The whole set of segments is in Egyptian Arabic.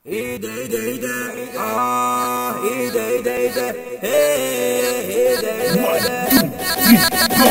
ايه ده ايه ده ايه ده اه ايه ده ايه ده ايه ده ايه ايه ده ايه ده ايه ده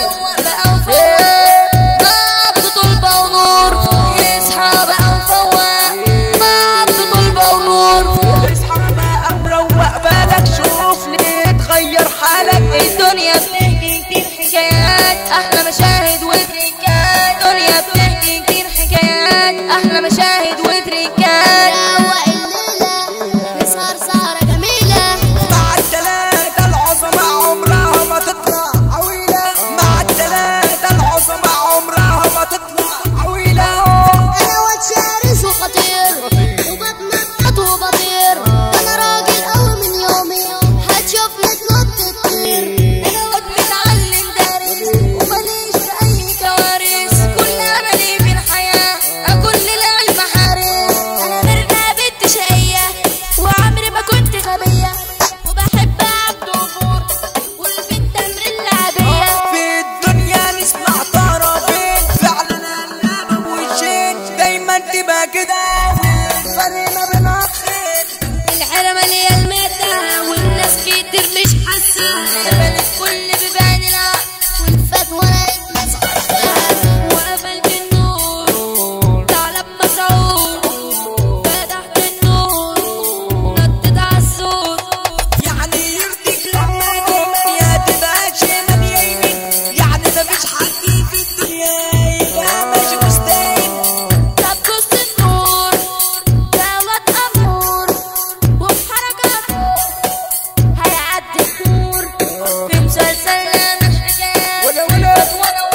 اصحى بقى مروق بالك شوف ليه تغير حالك الدنيا بتحكي كتير حكايات احلى مشاهد وتريكات الدنيا بتحكي كتير حكايات احلى مشاهد وتريكات روق الليلة نسهر سهرة جميلة مع التلاتة العظماء عمرها ما تطلع عويلة مع التلاتة العظماء عمرها ما تطلع عويلة أنا واد شرس وخطير وبتنطط وبطير أنا راجل قوي من يومي هتشوفني تنط تطير انا واد متعلم دارس وماليش في اي كوارث كل املي في الحياه اكون للعلم حارس انا مرنا بنت شقيه وعمري ما كنت غبيه وبحب عبد وفور والبنت امر اللعبيه في الدنيا نسمع طرفين فعلا قلب وشين دايما تبقى كده والفرق ما بين اخرين الحيرة مالية المادة والناس كتير مش حاسة قفلت كل بيبان العقل والفتوى لقيت ناس وقفلت النور ثعلب مسعود فتحت النور نطت عالسور يعني يرضيك لما الدنيا تبقى شمال يمين يعني مفيش حد في الدنيا يبقى ماشي مستقيم طب بص النور ده واد أمور وبحركاته هيعدي الدور في مسلسل مش حكايات ولا ولا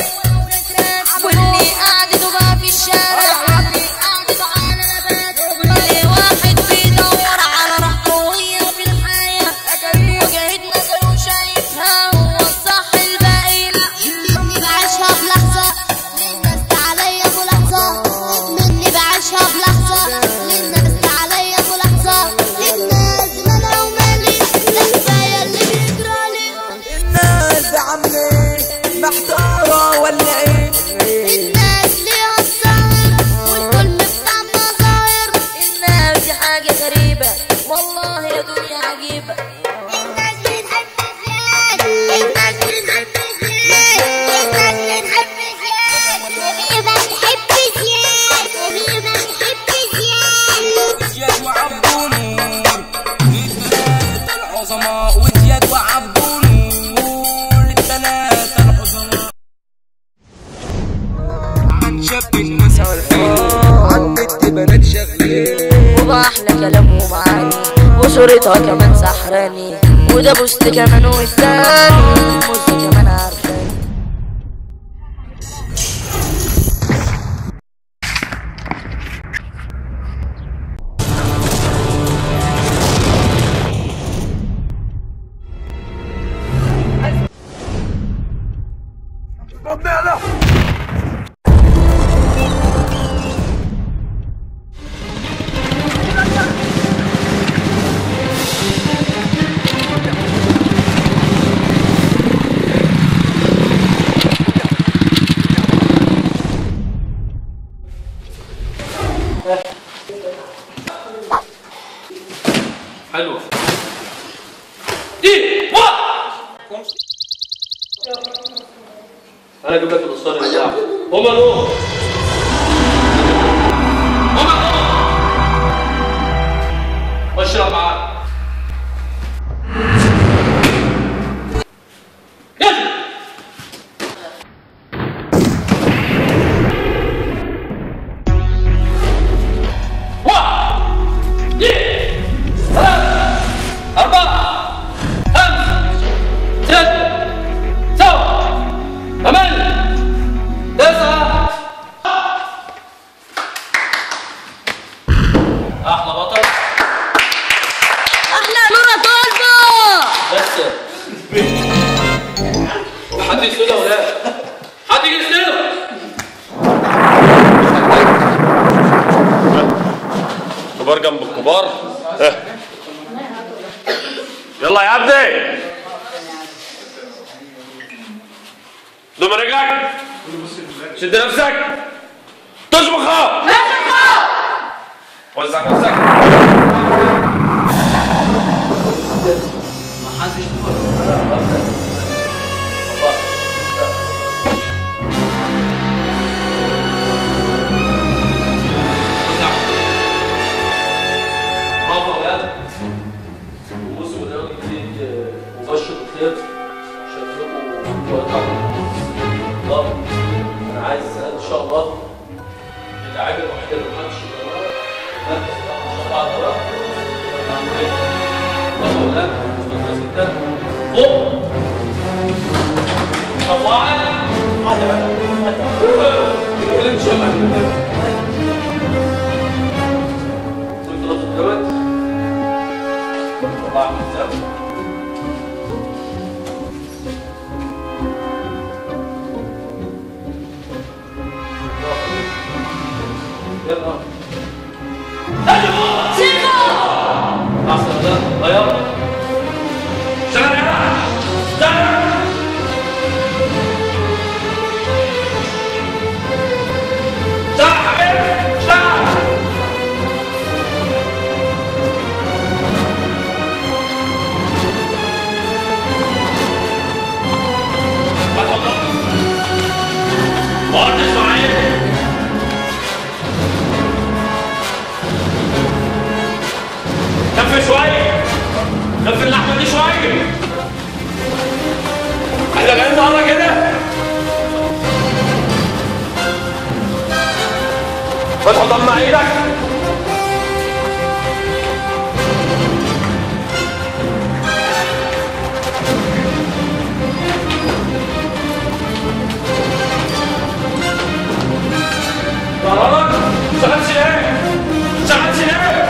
واللي قعدته بقى في الشارع واللي قعدته على نبات واللي واحد بيدور على راحته وهي في الحياة وجهة نظره شايفها هو الصح الباقي لا مني بعيشها في لحظة للناس عليا ملاحظة مني بعيشها في لحظة للناس عليا ملاحظة الناس مالها ومالي ده كفاية اللي بيجرالي الناس عاملة ايه محتارة ولا ايه الناس ليها الظاهر والكل مفتح مظاهر الناس دي حاجة غريبة والله يا دنيا عجيبة الناس بتحب زياد الناس بتحب زياد الناس بتحب زياد حبيبة بتحب زياد حبيبة بتحب زياد زياد وعبدو نور التلاتة العظماء وزياد وعبدو نور التلاتة العظماء عن شاب الناس عن بنت بنات شغالين وبأحلى كلام ومعاني وصورتها كمان سحراني وده بوست كمان والتاني موزة كمان عارفاني حلوة دي واحد انا اجيب لك الاسطوانه اللي بتاعك هما نور هما نور واشرب معاك يلا واحد اثنين ثلاثة أربعة خمسة ستة سبعة ثمانية تسعة أحلى بطل أحلى نورة طالبة بس حد يسأله ولا حد يجي يسأله كبار جنب الكبار اه. يلا يا ابني ضم رجلك شد نفسك تشبخها وزع نفسك برافو يا ولاد وبصوا ده جديد مبشر بخير شكلكم توقعوا الله انا عايز ان شاء الله اللاعب الوحيد اللي ما حدش يبقى مركز بقى ان شاء الله على الورق برافو يا ولاد كويس جدا فوق طلعها واحده بقى ان شاء الله وانت رافض الجواد طلع من الزمن يلا احسن ده غير اشتغل يا اشتغل اشتغل يا حبيبي اشتغل ما قعدتش معايا كف شوية كف اللحمة دي شوية احنا جايين مرة كده فتح ضم ايدك قرارك شغلتش ليه؟ شغلتش ليه؟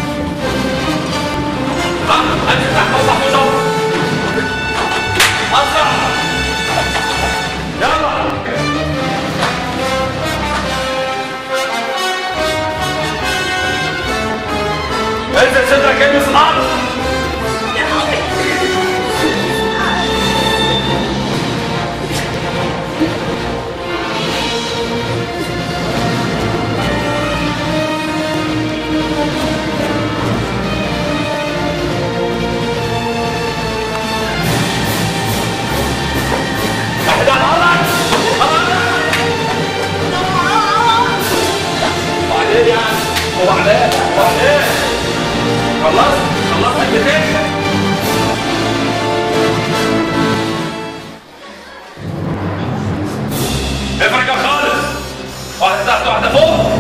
ها هتفتح مصح وشوف اسرع يلا انزل صدرك البس الارض احد على الارض وبعدين يعني وبعدين وبعدين خلصت خلصت البيتين افرق خالص واحدة تحت واحدة فوق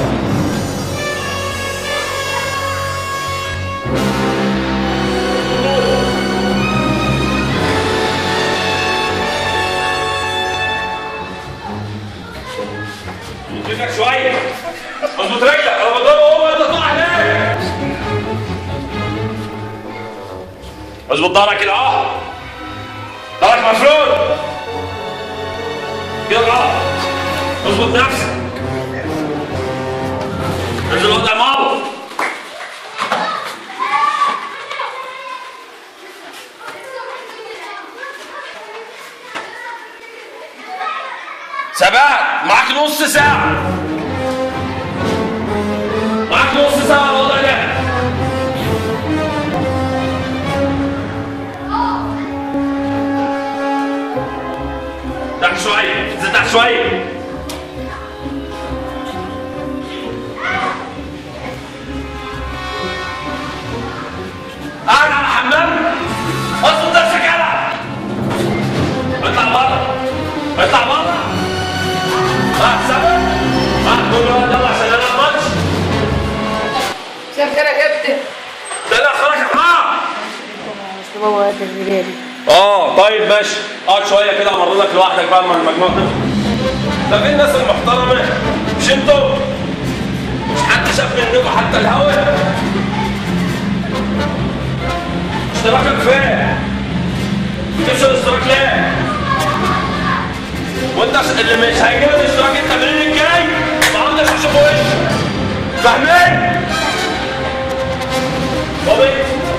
رجلك شوية اظبط رجلك انا بضربه هو انت تطلع هناك اظبط ظهرك كده اهو ظهرك مفرود كده اهو اظبط نفسك انزل وضع ماما ثبات معاك نص ساعة معاك نص ساعة على الوضع ده تحت شوية انزل تحت شوية قاعد على الحمام اظبط نفسك يلا اطلع بره اطلع بره ها سبب ها كل واحد يلا عشان انا الماتش مساء الخير يا كابتن ده اللي اخرك يا حمام اصل بابا قد الرجالي اه طيب ماشي اقعد شويه كده امرنك لوحدك بقى مع المجموعه دي ده في الناس المحترمه مش انتوا مش حد شاف منكم حتى الهوا اشتراكك فين؟ تمشي الاشتراك ليه؟ وانت عشان اللي مش هيجيب الاشتراك التمرين الجاي ما عندكش تشوف وشك فاهمين؟ بابي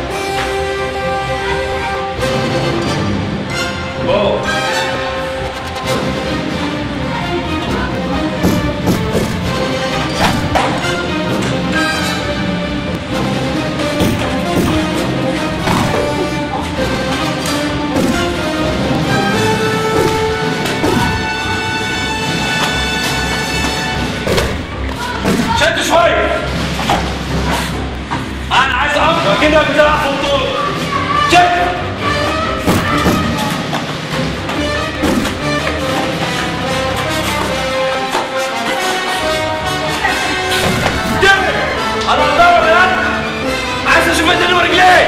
اوه اكنك بتلعب في الطول شد جد انا هدور الان عايز اشوف ايدي ورجليك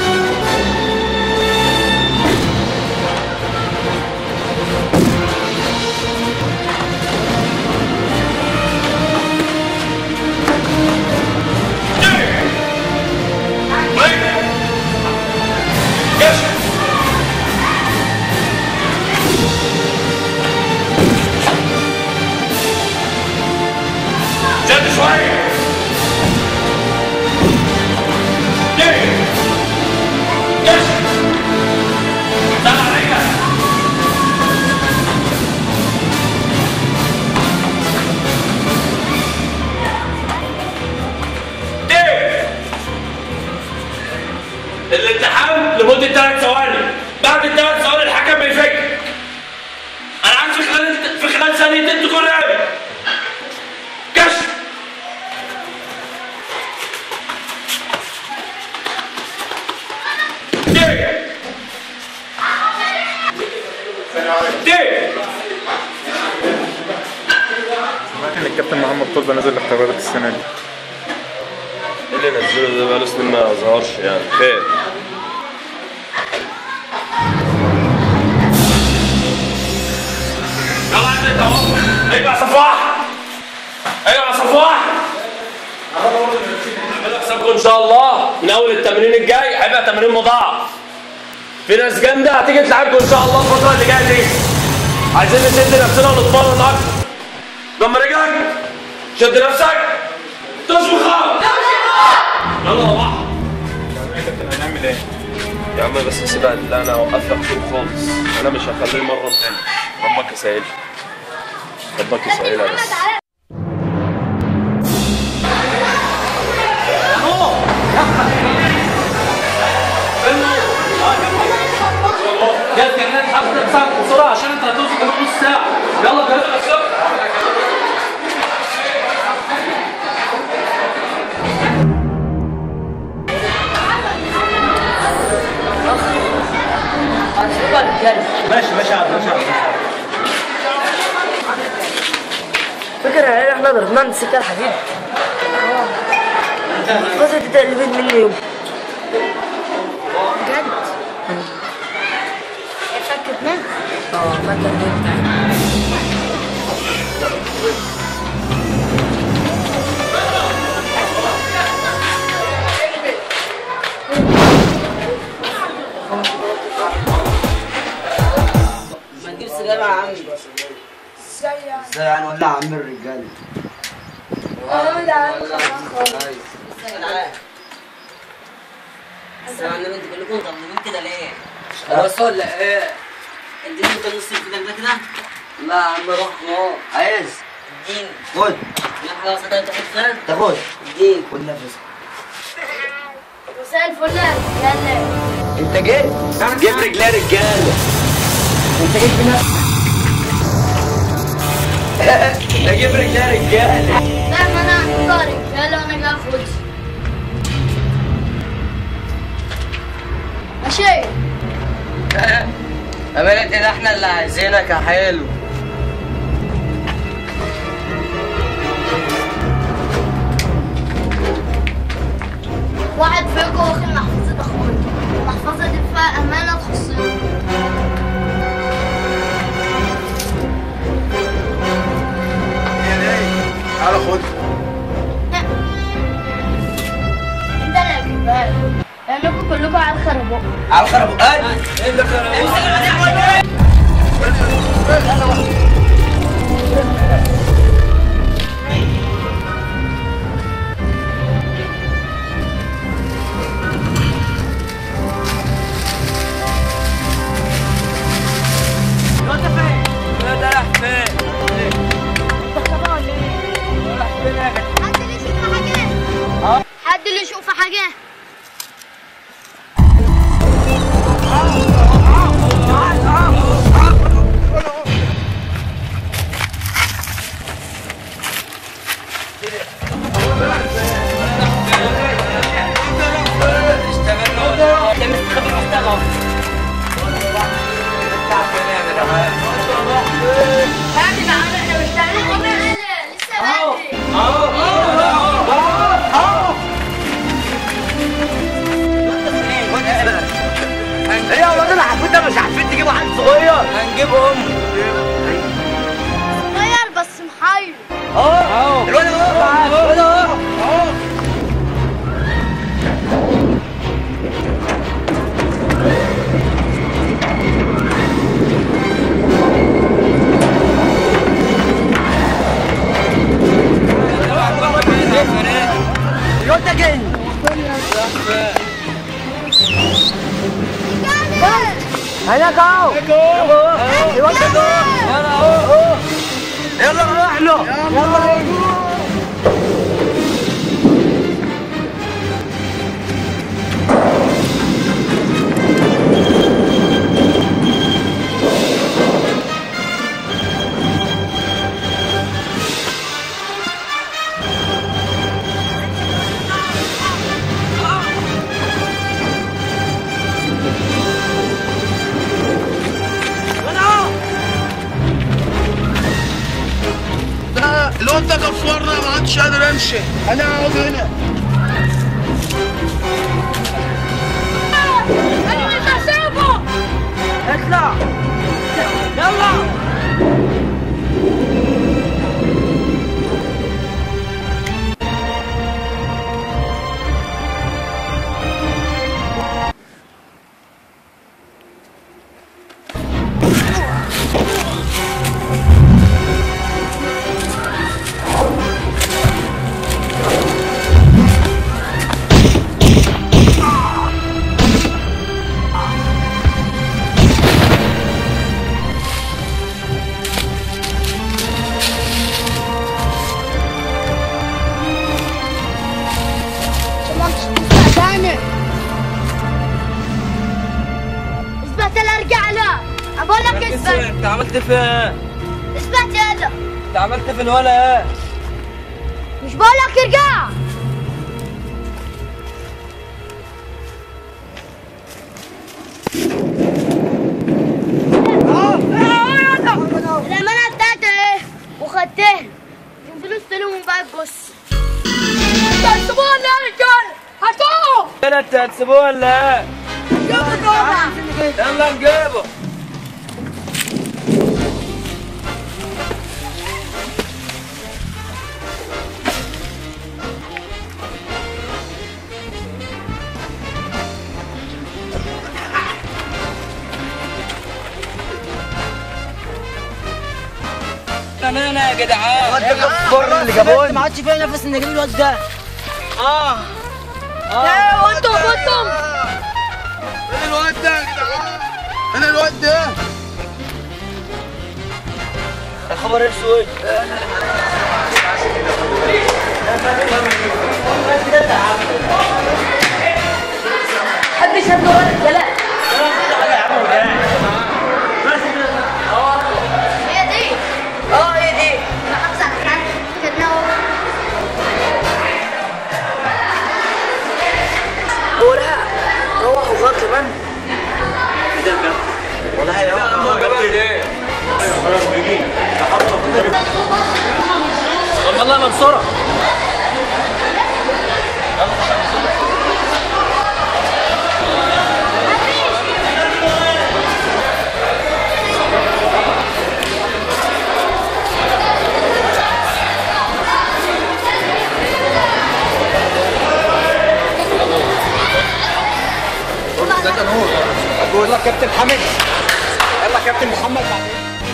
زاد شوية ليه؟ ايش؟ طلع رجلك ليه؟ الالتحام لمدة ثلاث ثواني بعد الثلاث ثواني الحكم بيفك أنا عايز في خلال في خلال ثانيتين تكون راجع كشف دقيقة دقيقة كان الكابتن محمد طلبه نزل الاختبارات السنه دي اللي نزله ده بقاله سنين ما ظهرش يعني خير يلا انت اهو ايوه يا صفاح ايوه يا صفاح اعملوا حسابكم ان شاء الله من اول التمرين الجاي هيبقى تمرين مضاعف في ناس جامده هتيجي تلعبكم ان شاء الله الفتره اللي جايه دي عايزين نشد نفسنا ونتمرن اكتر ضم رجلك شد نفسك تصبح خالص يلا يا بحر هنعمل ايه؟ يا عم بس سيبها لا انا اوقف لك شوط خالص انا مش هخليه مره تاني ربك يسهل ربك يسهلها بس جاهز كمان حاول تساعد بسرعه عشان انت هتوصل كمان نص ساعه يلا جهز نفسك ماشي ماشي عبد ماشي عبد فكرة يعني احنا ضربنا من السكة الحديد بس انت تقلبين مني يوم بجد فكتنا اه ما انت اللي بتاعي ما تجيب سجاير يا عم ازاي يعني ولا عم الرجاله بس يا معلم انتوا كلكم مطمنين كده ليه؟ خلاص ولا ايه؟ اديني انت نص الفيديو ده كده لا يا عم روح اهو عايز اديني خد لا حاجه بسيطه انت خد فين؟ تاخد اديني خد نفسك مساء الفل يلا انت جيت جيب رجلي رجاله انت جيت بنفسك انت جيب رجلي رجاله لا ما انا عندي طارق يلا وانا جاي في وجهي ماشي امانة ده احنا اللي عايزينك يا حلو واحد فيكم واخد محفظة اخويا المحفظة دي فيها امانة تخصني تعالى خد انت اللي هتجيبها لي. لانكم كلكم على الخربوق على الخربوقات ايه اللي خربوقات حد اللي يشوف حاجة حد اللي يشوف حاجة ايه يا ولاد العفريت ده مش عارفين تجيبوا عيل صغير هنجيب ام صغير بس محير اهو الواد اهو الواد اهو الواد ده جن هناك اهو الواد ده جوه يلا اهو يلا نروح له يلا الواد ده كفرنا ما عادش قادر امشي انا اقعد هنا انا مش هسيبه اطلع يلا تاني اثبت يلا ارجع له اقول لك اثبت انت عملت في اثبت يلا انت عملت في الولا مش بقول لك ارجع الامانه بتاعتي ايه وخدتها الفلوس تلوم بقى الجثه تحسبوها ولا يا رجاله هاتوه يلا انت هتسيبوه ولا ايه؟ يلا نجيبه امانه يا جدعان الواد ده كفرنا اللي جابوه ما عادش فيها نفس ان نجيب الواد ده اه ايه وانتم وانتم انا الواد ده يا جدعان انا الواد ده الخبر اسود محدش هتجوز الكلام هي دي اه هي دي محافظه على حد كده هو لا روح وغلط كمان طب يلا يا بسرعه بقول لك كابتن حمد يلا كابتن محمد بعدين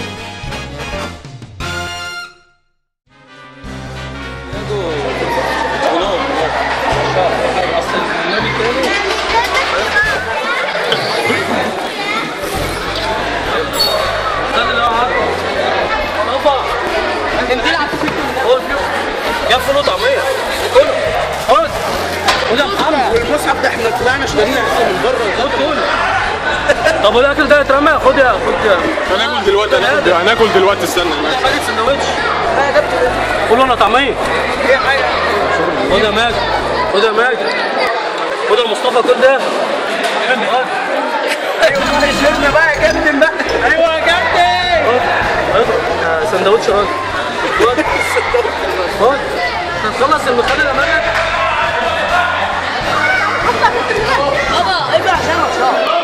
جاب فول وطعميه كله خد خد يا محمد والمصحف ده احنا طلعنا اشترينا من بره خد كله طب والاكل ده يترمى خد يا خد يا هناكل دلوقتي هناكل هناكل دلوقتي استنى حاجه سندوتش كله انا طعميه خد يا ماجد خد يا ماجد خد يا مصطفى كل ده ايوه شيلنا بقى يا كابتن بقى ايوه يا كابتن سندوتش راجل خد خد هتخلص المخلل امامك بابا ابقى عشان ماتشات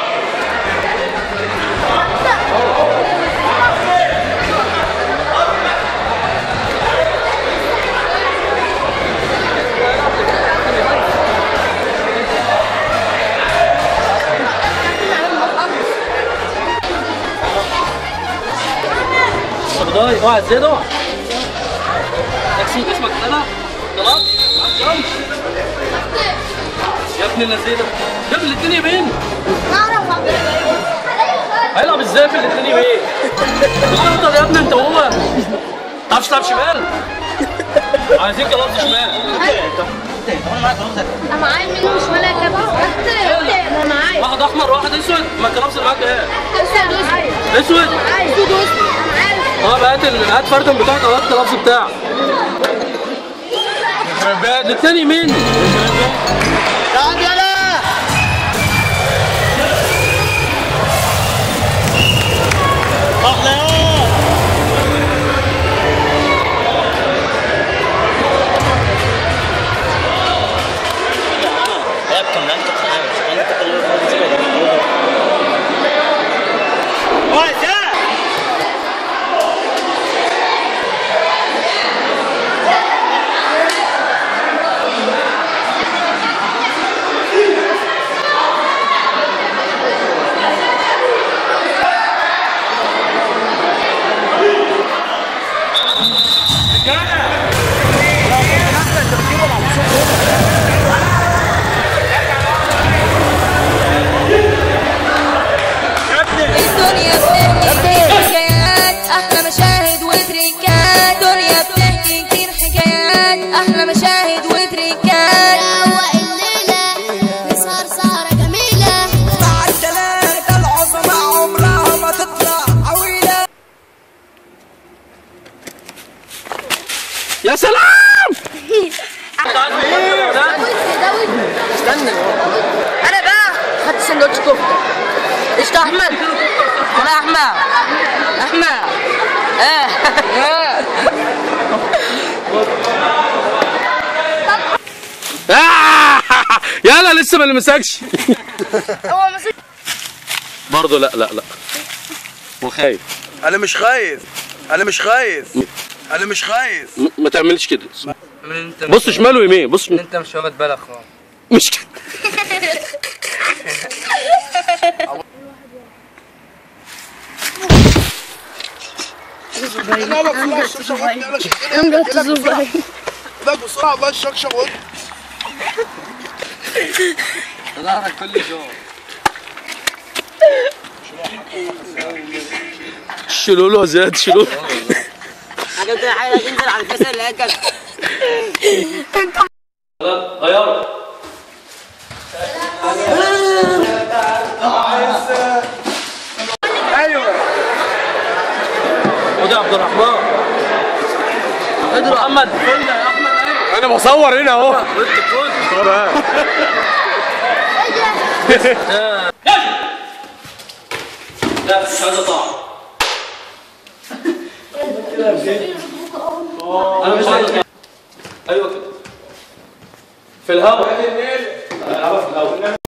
خداي اوعى زيد اوعى تاكسي اسمك انا خلاص عشان يا ابن اللذيذ جاب الاثنين يمين هيلعب ازاي في الاثنين يمين بتفضل يا ابني انت وهو تعرفش تلعب شمال عايزين كلاس شمال انا معايا منه مش ولا كابتن انا معايا واحد احمر واحد اسود ما الكلاس اللي معاك ايه اسود اسود اسود واسود انا عارف طب هات ال- هات فردن بتاعك او هات الكلاس بتاعك الاثنين يمين الدنيا بتحكي كتير حكايات احلى مشاهد وتريكات دنيا بتحكي كتير حكايات احلى مشاهد وتريكات روق الليلة نسهر سهرة جميلة مع الثلاثة العظماء عمرها ما تطلع عويلة يا سلام استنى انا بقى خدت سندوتش كفته قشطة يا احمد انا احمد احمد اه اه يلا لسه ما لمسكش هو مسك برضه لا لا لا وخايف انا مش خايف انا مش خايف انا مش خايف م- ما تعملش كده من انت بص شمال ويمين بص شمال. انت مش واخد بالك خالص مش كده انا جبت زباين ده بسرعه الله الشكشك وقت ظهرك كل شوط شيلوا له زياد شيلوا له. عجبت حاجه تنزل على الكسر اللي هي كانت غيروا ايوه وده عبد الرحمن ادري محمد فين يا احمد انا بصور هنا اهو انت كنت لا مش عايز اطلع انا مش عايز اطلع ايوه كده في الهواء